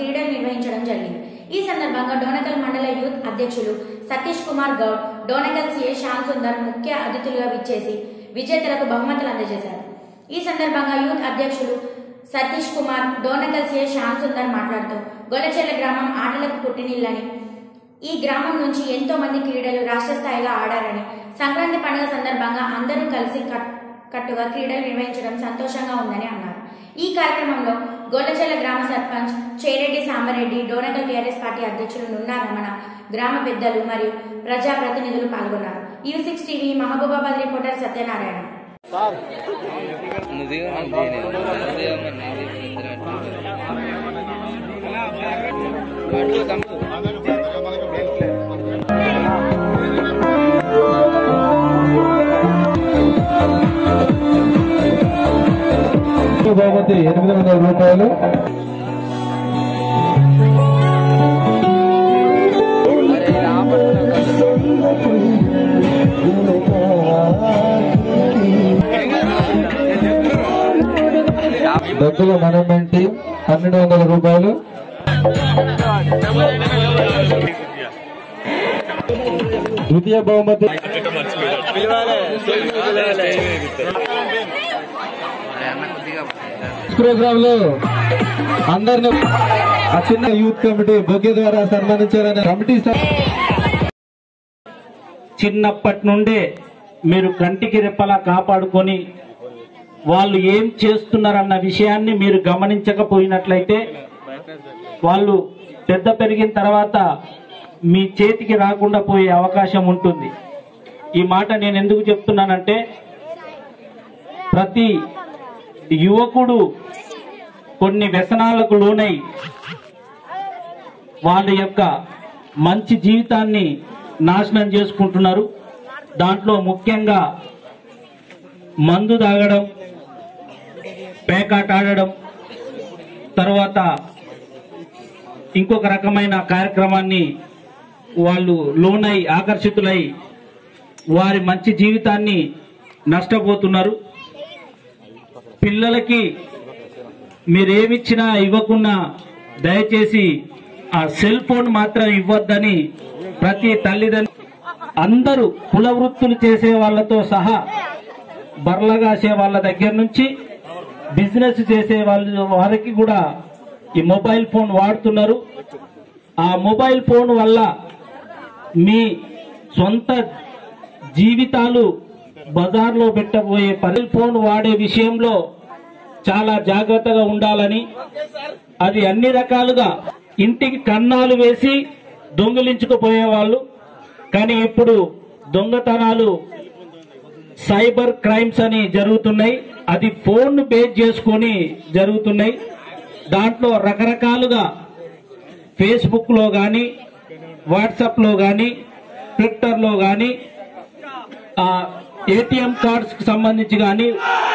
క్రీడలు నిర్వహించడం జరిగింది ఈ సందర్భంగా డోనకల్ మండల యూత్ అధ్యక్షులు సతీష్ కుమార్ గౌడ్ డోనకల్ సిఏ శ్యామ్ సుందర్ ముఖ్య అతిథులుగా విచ్చేసి విజేతలకు బహుమతులు అందజేశారు ఈ సందర్భంగా యూత్ అధ్యక్షులు సతీష్ కుమార్ డోనకల్ సిఏ శ్యామ్ సుందర్ మాట్లాడుతూ గొల్లచెల్ల గ్రామం ఆటలకు పుట్టినిల్లని ఈ గ్రామం నుంచి ఎంతో మంది క్రీడలు రాష్ట్ర స్థాయిగా ఆడారని సంక్రాంతి పండుగ సందర్భంగా అందరూ కలిసి కట్- కట్టుగా క్రీడలు నిర్వహించడం సంతోషంగా ఉందని అన్నారు ఈ కార్యక్రమంలో గొల్లచెల్ల గ్రామ సర్పంచ్ చేరెడ్డి సాంబరెడ్డి డోనకల్ టీఆర్ఎస్ పార్టీ అధ్యక్షులు నున్నా రమణ గ్రామ పెద్దలు మరియు ప్రజాప్రతినిధులు పాల్గొన్నారు U six TV Mahabubabad reporter Satyanarayana నుదిగా నుదిగా అటు తమ్ముడు బహుమతి ఎనిమిది వందల రూపాయలు దగ్గర మనం టీం పన్నెండు వందల రూపాయలు ద్వితీయ బహుమతి అన్న కొద్దిగా ప్రోగ్రామ్ లో అందరిని ఆ చిన్న యూత్ కమిటీ బొగ్గే ద్వారా సన్మానించారని కమిటీ సభ్యులు చిన్నప్పటి నుండే మీరు కంటికి రెప్పలా కాపాడుకొని వాళ్ళు ఏం చేస్తున్నారన్న విషయాన్ని మీరు గమనించకపోయినట్లయితే వాళ్ళు పెద్ద పెరిగిన తర్వాత మీ చేతికి రాకుండా పోయే అవకాశం ఉంటుంది ఈ మాట నేను ఎందుకు చెప్తున్నానంటే ప్రతి యువకుడు కొన్ని వ్యసనాలకు లోనై వాళ్ళ యొక్క మంచి జీవితాన్ని నాశనం చేసుకుంటున్నారు దాంట్లో ముఖ్యంగా మందు తాగడం పేకాట ఆడడం తర్వాత ఇంకొక రకమైన కార్యక్రమాన్ని వాళ్ళు లోనై ఆకర్షితులై వారి మంచి జీవితాన్ని నష్టపోతున్నారు పిల్లలకి మీరేమిచ్చినా ఇవ్వకున్నా దయచేసి ఆ సెల్ ఫోన్ మాత్రం ఇవ్వద్దని ప్రతి తల్లిదండ్రులు అందరూ కుల వృత్తులు చేసే వాళ్ళతో సహా బర్లగాసే వాళ్ళ దగ్గర నుంచి బిజినెస్ చేసే వాళ్ళ వారికి కూడా ఈ మొబైల్ ఫోన్ వాడుతున్నారు ఆ మొబైల్ ఫోన్ వల్ల మీ సొంత జీవితాలు బజార్లో పెట్టబోయే పని ఫోన్ వాడే విషయంలో చాలా జాగ్రత్తగా ఉండాలని అది అన్ని రకాలుగా ఇంటికి కన్నాలు వేసి దొంగిలించుకుపోయేవాళ్ళు కానీ ఇప్పుడు దొంగతనాలు సైబర్ క్రైమ్స్ అని జరుగుతున్నాయి అది ఫోన్ బేస్ చేసుకొని జరుగుతున్నాయి దాంట్లో రకరకాలుగా ఫేస్బుక్ లో కానీ వాట్సాప్ లో కానీ ట్విట్టర్ లో కానీ ఏటీఎం కార్డ్స్ కి సంబంధించి కానీ